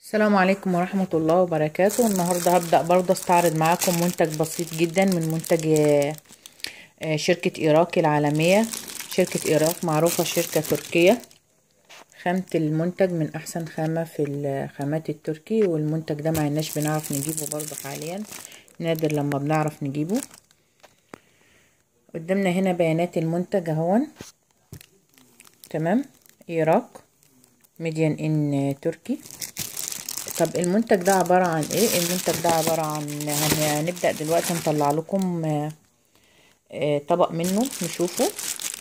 السلام عليكم ورحمة الله وبركاته النهاردة هبدأ برضه استعرض معاكم منتج بسيط جدا من منتج آه، آه، شركة إيراك العالمية شركة إيراك معروفة شركة تركية خامة المنتج من أحسن خامة في الخامات التركي والمنتج ده معناش بنعرف نجيبه برضه حاليا نادر لما بنعرف نجيبه قدامنا هنا بيانات المنتج اهون تمام إيراك ميديان إن تركي طب المنتج ده عبارة عن ايه المنتج ده عبارة عن هنبدأ دلوقتي نطلع لكم آه، آه، طبق منه نشوفه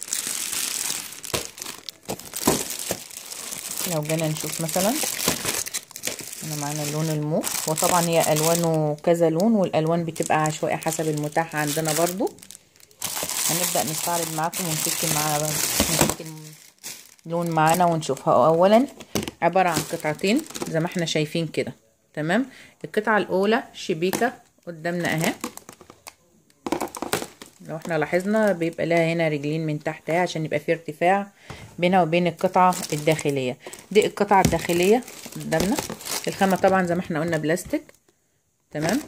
لو جينا نشوف مثلا هنا معانا اللون الموف وطبعا هي الوانه كذا لون والالوان بتبقى عشوائي حسب المتاح عندنا برضو هنبدأ نستعرض معاكم ونشوف معانا نشوف اللون معانا ونشوفها اولا عبارة عن قطعتين زي ما احنا شايفين كده تمام القطعة الاولى شبيكة قدامنا اهي لو احنا لاحظنا بيبقى لها هنا رجلين من تحت اهي عشان يبقى في ارتفاع بينها وبين القطعة الداخلية دي القطعة الداخلية قدامنا الخامة طبعا زي ما احنا قلنا بلاستيك تمام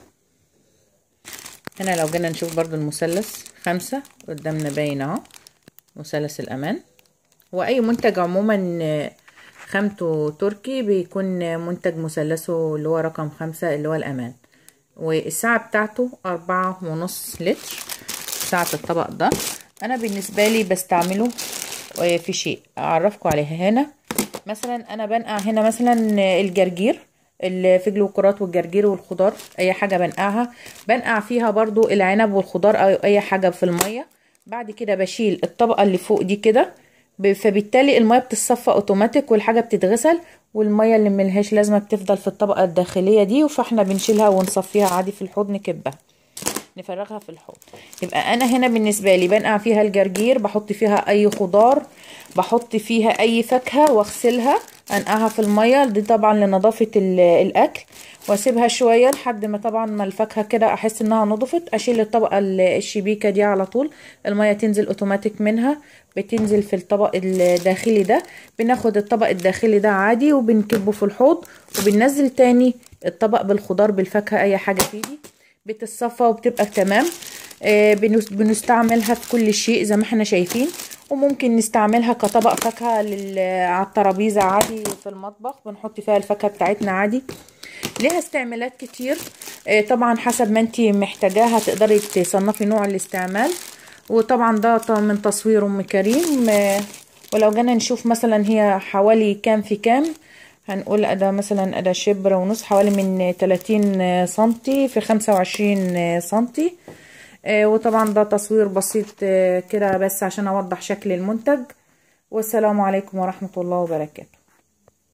هنا لو جينا نشوف برضو المثلث خمسة قدامنا باين اهو مثلث الامان واي منتج عموما خامته تركي بيكون منتج مثلثه اللي هو رقم خمسة اللي هو الأمان والساعة بتاعته أربعة ونص لتر ساعة الطبق ده أنا بالنسبة لي بستعمله في شيء أعرفكم عليها هنا مثلا أنا بنقع هنا مثلا الجرجير الفجل والكرات والجرجير والخضار أي حاجة بنقعها بنقع فيها برضو العنب والخضار أو أي حاجة في المية بعد كده بشيل الطبقة اللي فوق دي كده فبالتالي الميه بتتصفى اوتوماتيك والحاجه بتتغسل والميه اللي ملهاش لازمه بتفضل في الطبقه الداخليه دي فاحنا بنشيلها ونصفيها عادي في الحوض نكبها نفرغها في الحوض يبقى انا هنا بالنسبه لي بنقع فيها الجرجير بحط فيها اي خضار بحط فيها اي فاكهه واغسلها انقعها في الميه دي طبعا لنظافه الاكل واسيبها شويه لحد ما طبعا ما الفاكهه كده احس انها نضفت اشيل الطبقه الشبيكه دي على طول الميه تنزل اوتوماتيك منها بتنزل في الطبق الداخلي ده بناخد الطبق الداخلي ده عادي وبنكبه في الحوض وبننزل تاني الطبق بالخضار بالفاكهه اي حاجه فيه دي بتتصفى وبتبقى تمام آه بنستعملها في كل شيء زي ما احنا شايفين وممكن نستعملها كطبق فاكهه على الترابيزه عادي في المطبخ بنحط فيها الفاكهه بتاعتنا عادي ليها استعمالات كتير آه طبعا حسب ما انت محتاجاها تقدري تصنفي نوع الاستعمال وطبعا ده من تصوير ام كريم آه ولو جينا نشوف مثلا هي حوالي كام في كام هنقول أدا مثلا أدا شبر ونص حوالي من 30 سنتي في 25 سنتي آه وطبعا ده تصوير بسيط آه كده بس عشان أوضح شكل المنتج والسلام عليكم ورحمة الله وبركاته